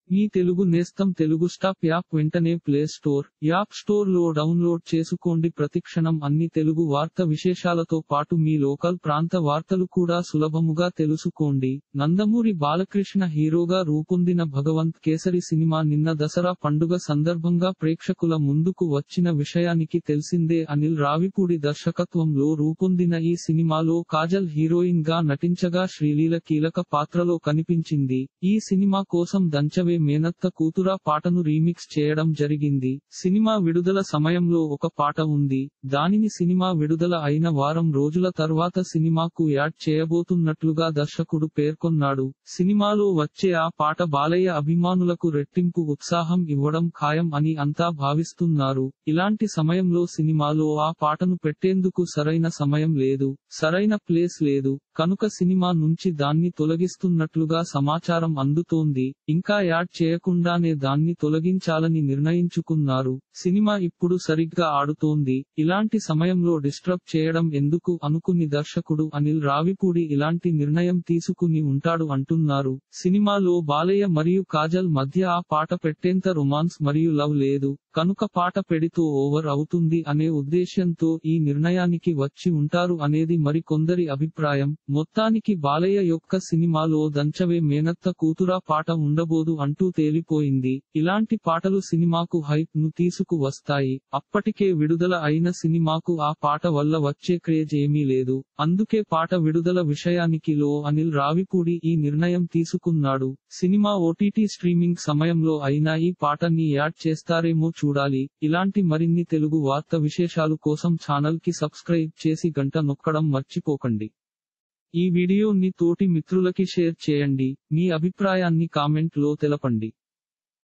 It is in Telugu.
మీ తెలుగు నేస్తం తెలుగు స్టాప్ యాప్ వెంటనే ప్లే స్టోర్ యాప్ స్టోర్ లో డౌన్లోడ్ చేసుకోండి ప్రతిక్షణం అన్ని తెలుగు వార్త విశేషాలతో పాటు మీ లోకల్ ప్రాంత వార్తలు కూడా సులభముగా తెలుసుకోండి నందమూరి బాలకృష్ణ హీరోగా రూపొందిన భగవంత్ కేసరి సినిమా నిన్న దసరా పండుగ సందర్భంగా ప్రేక్షకుల ముందుకు వచ్చిన విషయానికి తెలిసిందే అనిల్ రావిపూడి దర్శకత్వంలో రూపొందిన ఈ సినిమాలో కాజల్ హీరోయిన్ గా నటించగా శ్రీలీల కీలక పాత్రలో కనిపించింది ఈ సినిమా కోసం దంచవే మేనత్త కూతురా పాటను రీమిక్స్ చేయడం జరిగింది సినిమా విడుదల సమయంలో ఒక పాట ఉంది దానిని సినిమా విడుదల అయిన వారం రోజుల తర్వాత సినిమాకు యాడ్ చేయబోతున్నట్లుగా దర్శకుడు పేర్కొన్నాడు సినిమాలో వచ్చే ఆ పాట బాలయ్య అభిమానులకు రెట్టింపు ఉత్సాహం ఇవ్వడం ఖాయం అని అంతా భావిస్తున్నారు ఇలాంటి సమయంలో సినిమాలో ఆ పాటను పెట్టేందుకు సరైన సమయం లేదు సరైన ప్లేస్ లేదు కనుక సినిమా నుంచి దాన్ని తొలగిస్తున్నట్లుగా సమాచారం అందుతోంది ఇంకా యాడ్ చేయకుండానే దాన్ని తొలగించాలని నిర్ణయించుకున్నారు సినిమా ఇప్పుడు సరిగ్గా ఆడుతోంది ఇలాంటి సమయంలో డిస్టర్బ్ చేయడం ఎందుకు అనుకుని దర్శకుడు అనిల్ రావిపూడి ఇలాంటి నిర్ణయం తీసుకుని ఉంటాడు అంటున్నారు సినిమాలో బాలయ్య మరియు కాజల్ మధ్య ఆ పాట పెట్టేంత రొమాన్స్ మరియు లవ్ లేదు కనుక పాట పెడితో ఓవర్ అవుతుంది అనే ఉద్దేశ్యంతో ఈ నిర్ణయానికి వచ్చి ఉంటారు అనేది మరి కొందరి అభిప్రాయం మొత్తానికి బాలయ్య యొక్క సినిమాలో దంచవే మేనత్త కూతురా పాట ఉండబోదు అంటూ తేలిపోయింది ఇలాంటి పాటలు సినిమాకు హైప్ ను తీసుకు వస్తాయి అప్పటికే విడుదల అయిన సినిమాకు ఆ పాట వల్ల వచ్చే క్రేజ్ ఏమీ లేదు అందుకే పాట విడుదల విషయానికి లో అనిల్ రావిపూడి ఈ నిర్ణయం తీసుకున్నాడు సినిమా ఓటీటీ స్ట్రీమింగ్ సమయంలో అయినా ఈ పాటని యాడ్ చేస్తారేమో చూడాలి ఇలాంటి మరిన్ని తెలుగు వార్త విశేషాలు కోసం ఛానల్ కి సబ్స్క్రైబ్ చేసి గంట నొక్కడం మర్చిపోకండి ఈ వీడియోని తోటి మిత్రులకి షేర్ చేయండి మీ అభిప్రాయాన్ని కామెంట్ లో తెలపండి